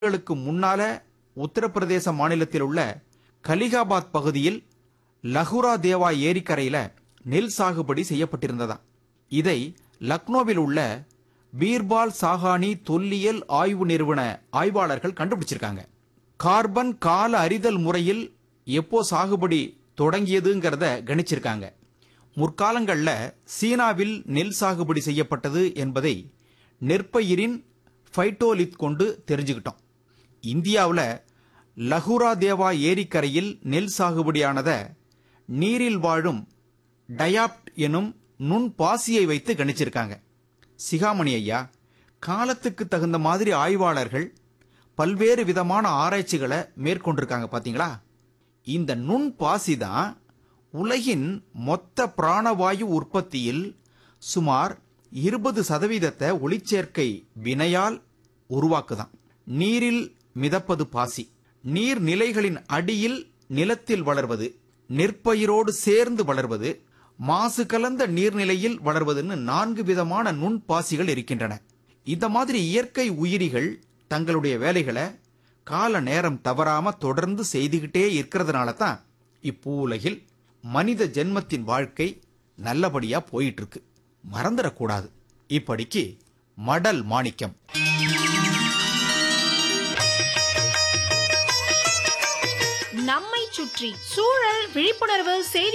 ஆண்டுகளுக்கு முன்னால உத்தரப்பிரதேச மாநிலத்தில் உள்ள கலிகாபாத் பகுதியில் லகுரா தேவா ஏரிக்கரையில நெல் சாகுபடி செய்யப்பட்டிருந்ததா இதை லக்னோவில் உள்ள பீர்பால் சாகானி தொல்லியல் ஆய்வு நிறுவன ஆய்வாளர்கள் கண்டுபிடிச்சிருக்காங்க கார்பன் கால அறிதல் முறையில் எப்போ சாகுபடி தொடங்கியதுங்கிறத கணிச்சிருக்காங்க முற்காலங்கள்ல சீனாவில் நெல் சாகுபடி செய்யப்பட்டது என்பதை நெற்பயிரின் ஃபைட்டோலித் கொண்டு தெரிஞ்சுக்கிட்டோம் இந்தியாவில் லகுரா தேவா ஏரிக்கரையில் நெல் சாகுபடியானத நீரில் வாழும் டயாப்ட் எனும் நுண் பாசியை வைத்து கணிச்சிருக்காங்க சிகாமணி ஐயா காலத்துக்கு தகுந்த மாதிரி ஆய்வாளர்கள் பல்வேறு விதமான ஆராய்ச்சிகளை மேற்கொண்டிருக்காங்க பாத்தீங்களா இந்த நுண் பாசி தான் உலகின் மொத்த பிராணவாயு உற்பத்தியில் சுமார் இருபது சதவீதத்தை ஒளிச்சேர்க்கை வினையால் உருவாக்குதான் நீரில் மிதப்பது பாசி நீர்நிலைகளின் அடியில் நிலத்தில் வளர்வது நெற்பயிரோடு சேர்ந்து வளர்வது மாசு கலந்த நீர்நிலையில் வளர்வதுன்னு நான்கு விதமான நுண்பாசிகள் இருக்கின்றன இந்த மாதிரி இயற்கை உயிரிகள் தங்களுடைய வேலைகளை கால நேரம் தவறாம தொடர்ந்து செய்துகிட்டே இருக்கிறதுனால தான் இப்பூலகில் மனித ஜென்மத்தின் வாழ்க்கை நல்லபடியா போயிட்டு இருக்கு மறந்துடக்கூடாது இப்படிக்கு மடல் மாணிக்கம் நம்மை சுற்றி சூழல் விழிப்புணர்வு செய்தி